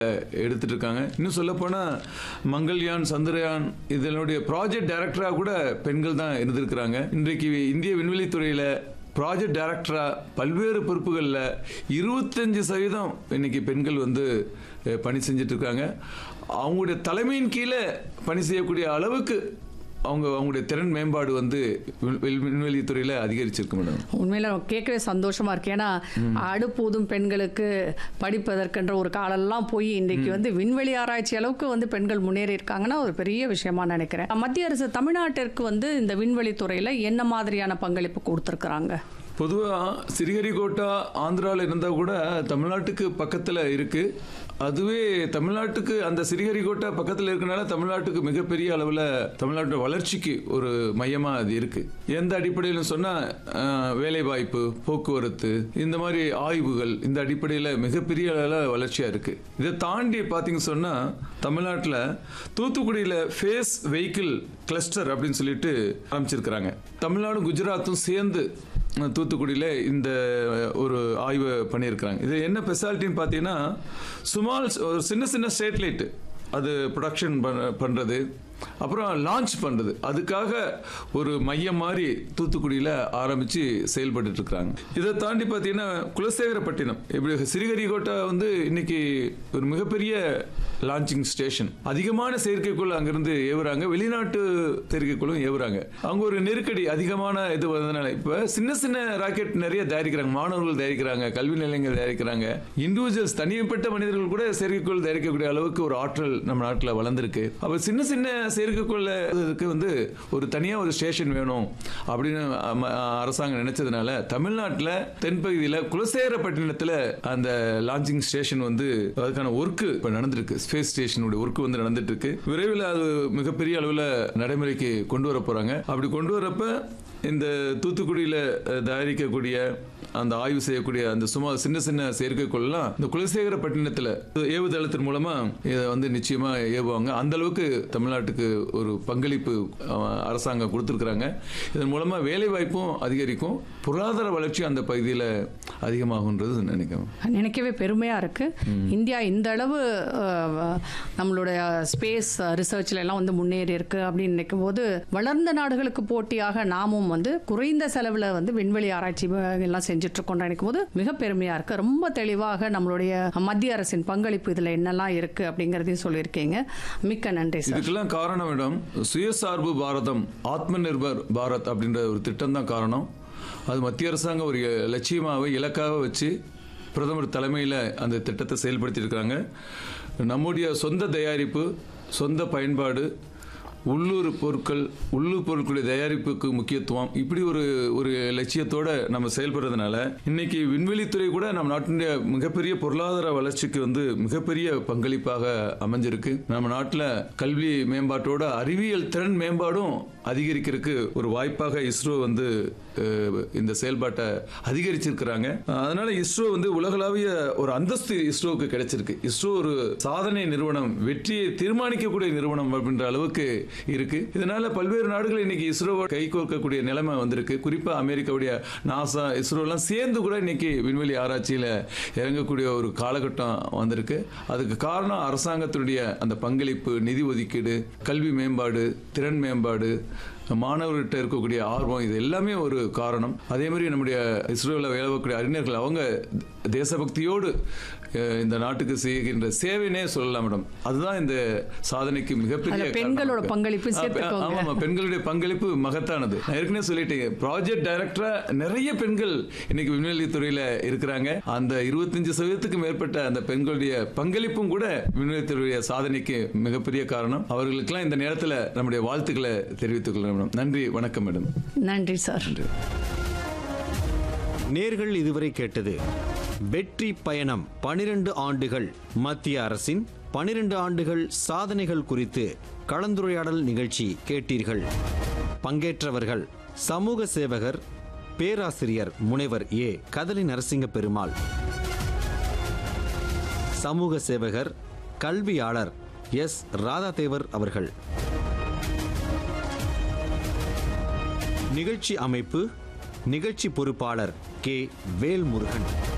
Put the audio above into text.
எடுத்துட்டு இருக்காங்க இன்னும் சொல்லப்போனால் மங்கள்யான் சந்திரயான் இதனுடைய ப்ராஜெக்ட் டைரக்டராக கூட பெண்கள் தான் இருந்திருக்கிறாங்க இன்றைக்கு இந்திய விண்வெளித்துறையில் ப்ராஜெக்ட் டைரக்டரா பல்வேறு பொறுப்புகளில் இருபத்தஞ்சு சதவீதம் இன்னைக்கு பெண்கள் வந்து அஹ், பணி செஞ்சுட்டு இருக்காங்க அவங்களுடைய தலைமையின் கீழே பணி செய்யக்கூடிய அளவுக்கு அவங்க அவங்களுடைய திறன் மேம்பாடு வந்து வி- வி- விண்வெளித்துறையில் அதிகரிச்சிருக்கு மேடம் உண்மையில கேட்கவே சந்தோஷமா இருக்கு ஏன்னா அடுப்பூதும் பெண்களுக்கு படிப்பதற்கென்ற ஒரு காலெல்லாம் போய் இன்னைக்கு வந்து விண்வெளி ஆராய்ச்சி அளவுக்கு வந்து பெண்கள் முன்னேறி இருக்காங்கன்னா ஒரு பெரிய விஷயமா நினைக்கிறேன் மத்திய அரசு தமிழ்நாட்டிற்கு வந்து இந்த விண்வெளி துறையில என்ன மாதிரியான பங்களிப்பு கொடுத்துருக்குறாங்க பொதுவாக சிறிகரிகோட்டா ஆந்திராவில் இருந்தால் கூட தமிழ்நாட்டுக்கு பக்கத்தில் இருக்கு அதுவே தமிழ்நாட்டுக்கு அந்த சிறிகரிகோட்டா பக்கத்தில் இருக்கனால தமிழ்நாட்டுக்கு மிகப்பெரிய அளவில் தமிழ்நாட்டோட வளர்ச்சிக்கு ஒரு மையமாக அது இருக்கு எந்த அடிப்படையில் சொன்னால் வேலைவாய்ப்பு போக்குவரத்து இந்த மாதிரி ஆய்வுகள் இந்த அடிப்படையில் மிகப்பெரிய அளவில் வளர்ச்சியாக இருக்கு இதை தாண்டி பார்த்தீங்க சொன்னால் தமிழ்நாட்டில் தூத்துக்குடியில் ஃபேஸ் வெஹிக்கிள் கிளஸ்டர் அப்படின்னு சொல்லிட்டு ஆரம்பிச்சிருக்கிறாங்க தமிழ்நாடும் குஜராத்தும் சேர்ந்து தூத்துக்குடியில் இந்த ஒரு ஆய்வு பண்ணியிருக்கிறாங்க இது என்ன ஸ்பெஷாலிட்டின்னு பார்த்தீங்கன்னா சுமால் ஒரு சின்ன சின்ன சேட்டலைட் அது ப்ரொடக்ஷன் பண்ணுறது அப்புறம் லான்ச் பண்ணுறது அதுக்காக ஒரு மையம் மாதிரி தூத்துக்குடியில் ஆரம்பித்து செயல்பட்டு இருக்கிறாங்க இதை தாண்டி பார்த்தீங்கன்னா குலசேகரப்பட்டினம் இப்படி சிறுகரிகோட்டை வந்து இன்னைக்கு ஒரு மிகப்பெரிய லான்ச்சிங் ஸ்டேஷன் அதிகமான செயற்கைக்கோள் அங்கிருந்து ஏவுறாங்க வெளிநாட்டு செயற்கைக்கோளும் ஏவுறாங்க அவங்க ஒரு நெருக்கடி அதிகமான இது வந்ததுனால இப்போ சின்ன சின்ன ராக்கெட் நிறைய தயாரிக்கிறாங்க மாணவர்கள் தயாரிக்கிறாங்க கல்வி நிலையங்கள் தயாரிக்கிறாங்க இண்டிவிஜுவல்ஸ் தனிப்பட்ட மனிதர்கள் கூட செயற்கைக்கோள் தயாரிக்கக்கூடிய அளவுக்கு ஒரு ஆற்றல் நம்ம நாட்டில் வளர்ந்துருக்கு அப்போ சின்ன சின்ன செயற்கைக்கோளுக்கு வந்து ஒரு தனியாக ஒரு ஸ்டேஷன் வேணும் அப்படின்னு அம- அரசாங்கம் நினைச்சதுனால தமிழ்நாட்டில் தென்பகுதியில் குலசேகரப்பட்டினத்தில் அந்த லான்ச்சிங் ஸ்டேஷன் வந்து அதுக்கான ஒர்க்கு இப்போ நடந்திருக்கு ஸ்பேஸ் ஸ்டேஷனுடைய ஒர்க் வந்து நடந்துட்டு இருக்கு விரைவில் அது மிகப்பெரிய அளவில் நடைமுறைக்கு கொண்டு வர போறாங்க அப்படி கொண்டு வரப்ப இந்த தூத்துக்குடியில் அஹ், தயாரிக்கக்கூடிய அந்த ஆய்வு செய்யக்கூடிய அந்த சும்மா சின்ன சின்ன செயற்கைக்கோள்லாம் இந்த குலசேகரப்பட்டினத்தில் ஏவுதளத்தின் மூலமா இதை வந்து நிச்சயமா ஏவுவாங்க அந்த அளவுக்கு தமிழ்நாட்டுக்கு ஒரு பங்களிப்பு அஹ், அரசாங்கம் கொடுத்துருக்குறாங்க இதன் மூலமா வேலை வாய்ப்பும் அதிகரிக்கும் பொருளாதார வளர்ச்சி அந்த பகுதியில் அதிகமாகுன்றது நினைக்கிறேன் நினைக்கவே பெருமையா இருக்கு இந்தியா இந்த அளவு அஹ், நம்மளுடைய ஸ்பேஸ் ரிசர்ச்ல எல்லாம் வந்து முன்னேறி இருக்கு அப்படின்னு நினைக்கும் போது வளர்ந்த நாடுகளுக்கு போட்டியாக நாமும் வந்து குறைந்த செலவுல வந்து விண்வெளி ஆராய்ச்சி எல்லாம் செஞ்சுட்டு இருக்கோம் நினைக்கும் போது மிக பெருமையா இருக்கு ரொம்ப தெளிவாக நம்மளுடைய மத்திய அரசின் பங்களிப்பு இதுல என்னெல்லாம் இருக்கு அப்படிங்கறதையும் சொல்லியிருக்கீங்க மிக்க நன்றி சார் இதுக்கெல்லாம் காரணம் மேடம் சுயசார்பு பாரதம் ஆத்ம நிர்பர் பாரத் அப்படின்ற ஒரு திட்டம் தான் காரணம் அது மத்திய அரசாங்கம் ஒரு லட்சியமாக இலக்காக வச்சு பிரதமர் தலைமையில் அந்த திட்டத்தை செயல்படுத்தி இருக்காங்க நம்முடைய சொந்த தயாரிப்பு சொந்த பயன்பாடு உள்ளூர் பொருட்கள் உள்ளூர் பொருட்களுடைய தயாரிப்புக்கு முக்கியத்துவம் இப்படி ஒரு ஒரு லட்சியத்தோட நம்ம செயல்படுறதுனால இன்னைக்கு விண்வெளித்துறை கூட நம்ம நாட்டினுடைய மிகப்பெரிய பொருளாதார வளர்ச்சிக்கு வந்து மிகப்பெரிய பங்களிப்பாக அமைஞ்சிருக்கு நம்ம நாட்டில் கல்வி மேம்பாட்டோட அறிவியல் திறன் மேம்பாடும் அதிகரிக்கிறதுக்கு ஒரு வாய்ப்பாக இஸ்ரோ வந்து அஹ், இந்த செயல்பாட்டை அதிகரிச்சிருக்கிறாங்க அதனால இஸ்ரோ வந்து உலகளாவிய ஒரு அந்தஸ்து இஸ்ரோவுக்கு கிடைச்சிருக்கு இஸ்ரோ ஒரு சாதனை நிறுவனம் வெற்றியை தீர்மானிக்கக்கூடிய நிறுவனம் அப்படின்ற அளவுக்கு இருக்கு இதனால பல்வேறு நாடுகள் இன்னைக்கு இஸ்ரோவை கை கோர்க்கக்கூடிய நிலைமை வந்திருக்கு குறிப்பா அமெரிக்காவுடைய நாசா இஸ்ரோ எல்லாம் சேர்ந்து கூட இன்னைக்கு விண்வெளி ஆராய்ச்சியில இறங்கக்கூடிய ஒரு காலகட்டம் வந்திருக்கு அதுக்கு காரணம் அரசாங்கத்தினுடைய அந்த பங்களிப்பு நிதி ஒதுக்கீடு கல்வி மேம்பாடு திறன் மேம்பாடு மாணவர்கிட்ட இருக்கக்கூடிய ஆர்வம் இது எல்லாமே ஒரு காரணம் அதே மாதிரி நம்முடைய இஸ்ரோவில் வேலை பார்க்கக்கூடிய அறிஞர்கள் அவங்க தேசபக்தியோடு அஹ், இந்த நாட்டுக்கு செய்கின்ற சேவைனே சொல்லலாம் மேடம் அதுதான் இந்த சாதனைக்கு மிகப்பெரிய அதுல பெண்களோட காரணம். பங்களிப்பு ஆ, சேர்த்துக்கோங்க. ஆமா, ஆமா பெண்களுடைய பங்களிப்பு மகத்தானது நான் ஏற்கனவே சொல்லிட்டேன் ப்ராஜெக்ட் டைரக்டரா நிறைய பெண்கள் இன்னைக்கு விண்வெளி துறையில இருக்கிறாங்க அந்த இருபத்தஞ்சு சதவீதத்துக்கு மேற்பட்ட அந்த பெண்களுடைய பங்களிப்பும் கூட விண்வெளி துறையுடைய சாதனைக்கு மிகப்பெரிய காரணம் அவர்களுக்கெல்லாம் இந்த நேரத்தில் நம்முடைய வாழ்த்துக்களை தெரிவித்துக் கொள்கிறேன் மேடம் நன்றி வணக்கம் மேடம் நன்றி சார் நேர்கள் இதுவரை கேட்டது வெற்றி பயணம் பனிரெண்டு ஆண்டுகள் மத்திய அரசின் பனிரெண்டு ஆண்டுகள் சாதனைகள் குறித்து கலந்துரையாடல் நிகழ்ச்சி கேட்டீர்கள் பங்கேற்றவர்கள் சமூக சேவகர் பேராசிரியர் முனைவர் ஏ கதலி நரசிங்க பெருமாள் சமூக சேவகர் கல்வியாளர் எஸ் ராதாதேவர் அவர்கள் நிகழ்ச்சி அமைப்பு நிகழ்ச்சி பொறுப்பாளர் கே வேல்முருகன்